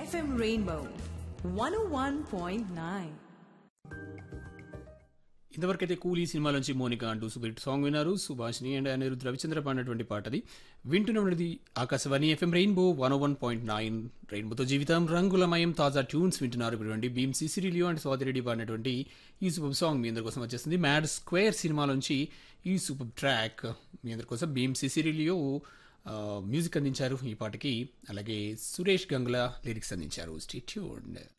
FM Rainbow 101.9. ఇంతవరకైతే కూలీ సినిమాలోంచి Monica అంటూ సూపర్ హిట్ సాంగ్ విన్నారు సుభాష్ని అండ్ అనిరుద్ రవిచంద్ర పాడినటువంటి పాటది వింటున్నది Akashvani FM rainbow one one point nine రెయిన్బోతో జీవితం రంగులమయం తాజా ట్యూన్స్ వింటున్నారు ఇటువంటి భీమ్ సిసిరిలియో అండ్ స్వాతిరెడ్డి పాడినటువంటి ఈ సూపర్ సాంగ్ మీ అందరి కోసం వచ్చేసింది మ్యాడ్ స్క్వేర్ సినిమాలోంచి ఈ సూపర్ ట్రాక్ మీ అందరి కోసం భీమ్ సిసిరిలియో మ్యూజిక్ అందించారు ఈ పాటకి అలాగే సురేష్ గంగుల లిరిక్స్ అందించారు స్టీ ట్యూన్డ్